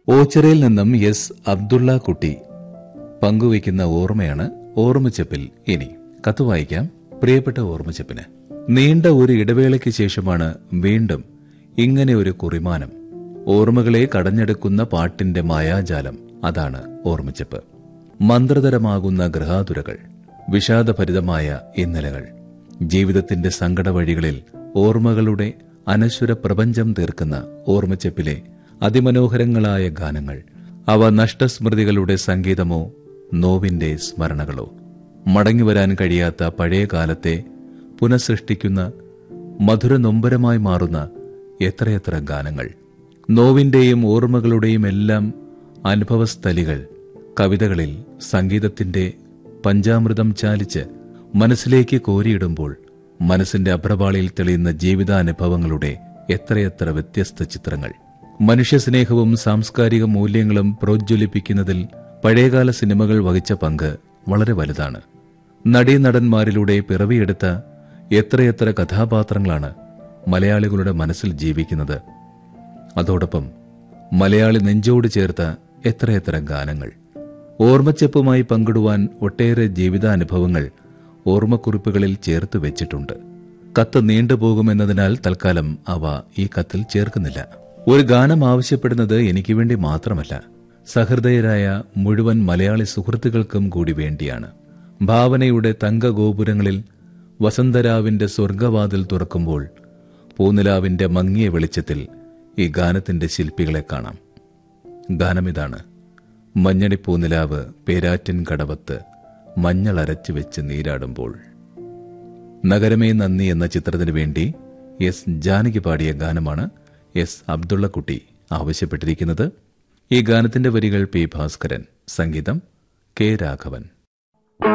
ഓച്ചിറയിൽ നിന്നും എസ് അബ്ദുള്ള കുട്ടി പങ്കുവയ്ക്കുന്ന ഓർമ്മയാണ് ഓർമ്മച്ചപ്പിൽ ഇനി കത്ത് വായിക്കാം പ്രിയപ്പെട്ട ഓർമ്മച്ചപ്പിന് നീണ്ട ഒരു ഇടവേളയ്ക്ക് ശേഷമാണ് വീണ്ടും ഇങ്ങനെ ഒരു കുറിമാനം ഓർമ്മകളെ കടഞ്ഞെടുക്കുന്ന പാട്ടിന്റെ മായാജാലം അതാണ് ഓർമ്മച്ചപ്പ് മന്ത്രതരമാകുന്ന ഗൃഹാതുരകൾ വിഷാദഭരിതമായ ഇന്നലകൾ ജീവിതത്തിന്റെ സങ്കട വഴികളിൽ ഓർമ്മകളുടെ അനശ്വര പ്രപഞ്ചം തീർക്കുന്ന ഓർമ്മച്ചപ്പിലെ അതിമനോഹരങ്ങളായ ഗാനങ്ങൾ അവ നഷ്ടസ്മൃതികളുടെ സംഗീതമോ നോവിന്റെ സ്മരണകളോ മടങ്ങിവരാൻ കഴിയാത്ത പഴയ കാലത്തെ പുനഃസൃഷ്ടിക്കുന്ന മധുര നൊമ്പരമായി മാറുന്ന എത്രയെത്ര ഗാനങ്ങൾ നോവിന്റെയും ഓർമ്മകളുടെയും എല്ലാം അനുഭവസ്ഥലികൾ കവിതകളിൽ സംഗീതത്തിന്റെ പഞ്ചാമൃതം ചാലിച്ച് മനസ്സിലേക്ക് കോരിയിടുമ്പോൾ മനസ്സിന്റെ അഭ്രപാളിയിൽ തെളിയുന്ന ജീവിതാനുഭവങ്ങളുടെ എത്രയെത്ര വ്യത്യസ്ത ചിത്രങ്ങൾ മനുഷ്യസ്നേഹവും സാംസ്കാരിക മൂല്യങ്ങളും പ്രോജ്വലിപ്പിക്കുന്നതിൽ പഴയകാല സിനിമകൾ വഹിച്ച പങ്ക് വളരെ വലുതാണ് നടീനടന്മാരിലൂടെ പിറവിയെടുത്ത എത്രയെത്ര കഥാപാത്രങ്ങളാണ് മലയാളികളുടെ മനസ്സിൽ ജീവിക്കുന്നത് അതോടൊപ്പം മലയാളി നെഞ്ചോട് ചേർത്ത എത്രയെത്ര ഗാനങ്ങൾ ഓർമ്മച്ചെപ്പുമായി പങ്കിടുവാൻ ഒട്ടേറെ ജീവിതാനുഭവങ്ങൾ ഓർമ്മക്കുറിപ്പുകളിൽ ചേർത്ത് വെച്ചിട്ടുണ്ട് കത്ത് നീണ്ടുപോകുമെന്നതിനാൽ തൽക്കാലം അവ ഈ കത്തിൽ ചേർക്കുന്നില്ല ഒരു ഗാനം ആവശ്യപ്പെടുന്നത് എനിക്ക് വേണ്ടി മാത്രമല്ല സഹൃദയരായ മുഴുവൻ മലയാളി സുഹൃത്തുക്കൾക്കും കൂടി വേണ്ടിയാണ് ഭാവനയുടെ തങ്കഗോപുരങ്ങളിൽ വസന്തരാവിന്റെ സ്വർഗവാതിൽ തുറക്കുമ്പോൾ പൂനിലാവിന്റെ മങ്ങിയ വെളിച്ചത്തിൽ ഈ ഗാനത്തിന്റെ ശില്പികളെ കാണാം ഗാനമിതാണ് മഞ്ഞണി പൂനിലാവ് പേരാറ്റിൻ കടവത്ത് മഞ്ഞളരച്ചു വെച്ച് നീരാടുമ്പോൾ നഗരമേ നന്ദി എന്ന ചിത്രത്തിനു വേണ്ടി എസ് ജാനകി പാടിയ ഗാനമാണ് എസ് അബ്ദുള്ളക്കുട്ടി ആവശ്യപ്പെട്ടിരിക്കുന്നത് ഈ ഗാനത്തിന്റെ വരികൾ പി ഭാസ്കരൻ സംഗീതം കെ രാഘവൻ